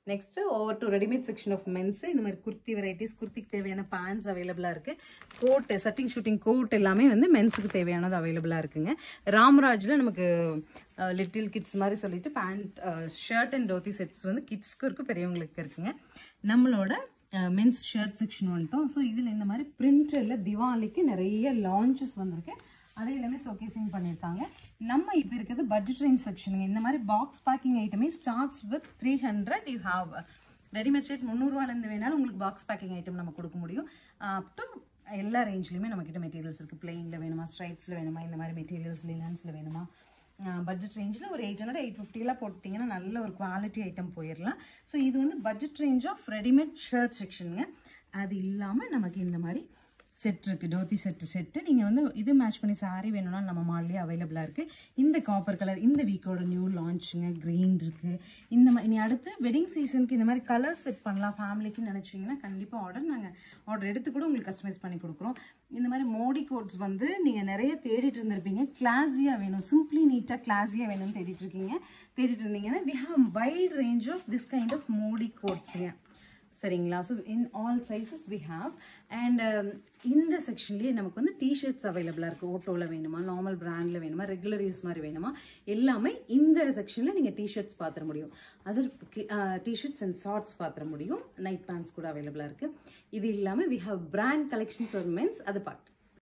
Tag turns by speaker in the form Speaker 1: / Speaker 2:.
Speaker 1: next over to readymade section of men's இந்த மாதிரி kurti varieties குர்த்திக்கு தேவையான பேண்ட்ஸ் அவைலபிளாக இருக்கு கோட் சட்டிங் ஷூட்டிங் கோட் எல்லாமே வந்து மென்ஸுக்கு தேவையானது அவைலபிளாக இருக்குங்க ராம்ராஜ்ல நமக்கு லிட்டில் கிட்ஸ் மாதிரி சொல்லிட்டு pant shirt and dhoti sets வந்து கிட்ஸ்க்கு இருக்கு பெரியவங்களுக்கு இருக்குங்க நம்மளோட மென்ஸ் ஷர்ட் செக்ஷன் வந்துட்டோம் ஸோ இதில் இந்த மாதிரி பிரிண்டரில் திவாலிக்கு நிறைய லான்ச்சஸ் வந்திருக்கு அது எல்லாமே ஷோகேசிங் பண்ணியிருக்காங்க நம்ம இப்போ இருக்கிறது பட்ஜெட் ரேஞ்ச் செக்ஷனுங்க இந்த மாதிரி பாக்ஸ் பேக்கிங் ஐட்டமே starts with three hundred you have readymade shirt முந்நூறுவாலேருந்து வேணாலும் உங்களுக்கு பாக்ஸ் பேக்கிங் ஐட்டம் நம்ம கொடுக்க முடியும் அப் டு எல்லா ரேஞ்ச்லையுமே நம்மக்கிட்ட மெட்டீரியல்ஸ் இருக்குது பிளெயினில் வேணுமா ஸ்ட்ரைப்ஸில் வேணுமா இந்த மாதிரி மெட்டீரியல்ஸ் லினன்ஸில் வேணுமா பட்ஜெட் ரேஞ்சில் ஒரு எயிட் ஹண்ட்ரட் எயிட் ஃபிஃப்டிலாம் போட்டிங்கன்னா நல்ல ஒரு குவாலிட்டி ஐட்டம் போயிடலாம் ஸோ இது வந்து budget range of readymade shirt செக்ஷனுங்க அது இல்லாமல் நமக்கு இந்த மாதிரி செட் இருக்குது டோத்தி செட்டு செட்டு நீங்கள் வந்து இது மேட்ச் பண்ணி சாரி வேணும்னா நம்ம மால்லேயே அவைலபிளாக இருக்குது இந்த காப்பர் கலர் இந்த வீக்கோட நியூ லான்ச்சுங்க க்ரீன் இருக்குது இந்த மாதிரி இனி அடுத்து வெட்டிங் சீசனுக்கு இந்த மாதிரி கலர் செட் பண்ணலாம் ஃபேமிலிக்குன்னு நினச்சிங்கன்னா கண்டிப்பாக ஆர்டர் நாங்கள் ஆர்டர் எடுத்து கூட உங்களுக்கு கஸ்டமைஸ் பண்ணி கொடுக்குறோம் இந்த மாதிரி மோடி கோட்ஸ் வந்து நீங்கள் நிறைய தேடிட்டு இருந்திருப்பீங்க கிளாஸியாக வேணும் சிம்பிளி நீட்டாக கிளாஸியாக வேணும்னு தேடிட்டு இருக்கீங்க தேடிட்டு இருந்தீங்கன்னா we have wide range of this kind of Modi கோட்ஸுங்க சரிங்களா so in all sizes we have and இந்த செக்ஷன்லேயே நமக்கு வந்து டிஷர்ட்ஸ் அவைலபிளாக இருக்குது ஓட்டோவில் வேணுமா நார்மல் பிராண்டில் வேணுமா ரெகுலர் யூஸ் மாதிரி வேணுமா எல்லாமே இந்த செக்ஷனில் நீங்கள் டிஷர்ட்ஸ் பார்த்துட முடியும் அது டிஷர்ட்ஸ் அண்ட் ஷார்ட்ஸ் பார்த்துட முடியும் நைட் பேண்ட்ஸ் கூட அவைலபிளாக இருக்குது இது இல்லாமல் வி ஹாவ் பிராண்ட் கலெக்ஷன்ஸ் ஒரு மென்ஸ் அது பார்த்து